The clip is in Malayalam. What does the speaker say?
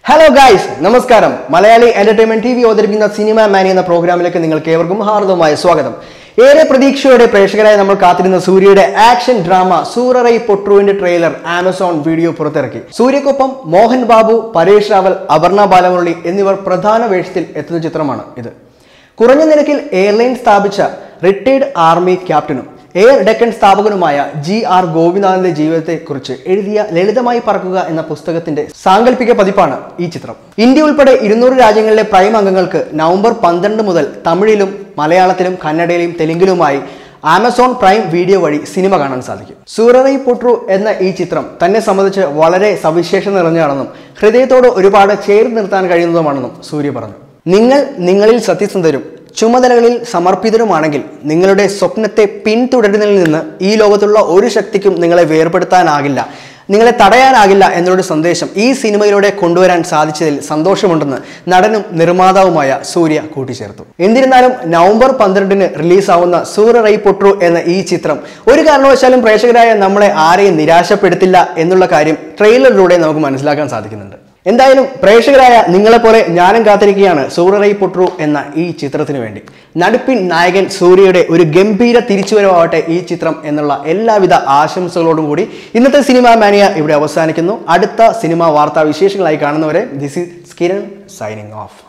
ഹലോ ഗായ്സ് നമസ്കാരം മലയാളി എന്റർടൈൻമെന്റ് ടി വി അവതരിപ്പിക്കുന്ന സിനിമ മാനി എന്ന പ്രോഗ്രാമിലേക്ക് നിങ്ങൾക്ക് ഏവർക്കും ഹാർദവമായ സ്വാഗതം ഏറെ പ്രതീക്ഷയോടെ പ്രേക്ഷകരായി നമ്മൾ കാത്തിരുന്ന സൂര്യയുടെ ആക്ഷൻ ഡ്രാമ സൂററൈ പൊട്രുവിന്റെ ട്രെയിലർ ആമസോൺ വീഡിയോ പുറത്തിറക്കി സൂര്യക്കൊപ്പം മോഹൻ ബാബു പരേഷ് രാവൽ അപർണ ബാലമുരളി എന്നിവർ പ്രധാന വേഷത്തിൽ എത്തുന്ന ചിത്രമാണ് ഇത് കുറഞ്ഞ നിരക്കിൽ എയർലൈൻ സ്ഥാപിച്ച റിട്ടയർഡ് ആർമി ക്യാപ്റ്റനും എയർ ഡെക്കൻ സ്ഥാപകനുമായ ജി ആർ ഗോപിനാഥിന്റെ ജീവിതത്തെക്കുറിച്ച് എഴുതിയ ലളിതമായി പറക്കുക എന്ന പുസ്തകത്തിന്റെ സാങ്കല്പിക പതിപ്പാണ് ഈ ചിത്രം ഇന്ത്യ ഉൾപ്പെടെ ഇരുന്നൂറ് രാജ്യങ്ങളിലെ പ്രൈം അംഗങ്ങൾക്ക് നവംബർ പന്ത്രണ്ട് മുതൽ തമിഴിലും മലയാളത്തിലും കന്നഡയിലും തെലുങ്കിലുമായി ആമസോൺ പ്രൈം വീഡിയോ വഴി സിനിമ കാണാൻ സാധിക്കും സൂററൈ പൊട്രു എന്ന ഈ ചിത്രം തന്നെ സംബന്ധിച്ച് വളരെ സവിശേഷത നിറഞ്ഞതാണെന്നും ഹൃദയത്തോട് ഒരുപാട് ചേർന്ന് നിർത്താൻ കഴിയുന്നതുമാണെന്നും സൂര്യ പറഞ്ഞു നിങ്ങൾ നിങ്ങളിൽ സത്യസന്ധരും ചുമതലകളിൽ സമർപ്പിതരുമാണെങ്കിൽ നിങ്ങളുടെ സ്വപ്നത്തെ പിന്തുടരുന്നതിൽ നിന്ന് ഈ ലോകത്തുള്ള ഒരു ശക്തിക്കും നിങ്ങളെ വേർപെടുത്താനാകില്ല നിങ്ങളെ തടയാനാകില്ല എന്നൊരു സന്ദേശം ഈ സിനിമയിലൂടെ കൊണ്ടുവരാൻ സാധിച്ചതിൽ സന്തോഷമുണ്ടെന്ന് നടനും നിർമ്മാതാവുമായ സൂര്യ കൂട്ടിച്ചേർത്തു എന്നിരുന്നാലും നവംബർ പന്ത്രണ്ടിന് റിലീസാവുന്ന സൂറ റൈ പൊട്രു എന്ന ഈ ചിത്രം ഒരു കാരണവശാലും പ്രേക്ഷകരായ നമ്മളെ ആരെയും നിരാശപ്പെടുത്തില്ല എന്നുള്ള കാര്യം ട്രെയിലറിലൂടെ നമുക്ക് മനസ്സിലാക്കാൻ സാധിക്കുന്നുണ്ട് എന്തായാലും പ്രേക്ഷകരായ നിങ്ങളെപ്പോലെ ഞാനും കാത്തിരിക്കുകയാണ് സൂററൈ പൊട്രു എന്ന ഈ ചിത്രത്തിന് വേണ്ടി നടുപ്പിൻ നായകൻ സൂര്യയുടെ ഒരു ഗംഭീര തിരിച്ചുവരവാവട്ടെ ഈ ചിത്രം എന്നുള്ള എല്ലാവിധ ആശംസകളോടും കൂടി ഇന്നത്തെ സിനിമ മാനിയ ഇവിടെ അവസാനിക്കുന്നു അടുത്ത സിനിമ വാർത്താ വിശേഷങ്ങളായി കാണുന്നവരെ this is Kiran signing of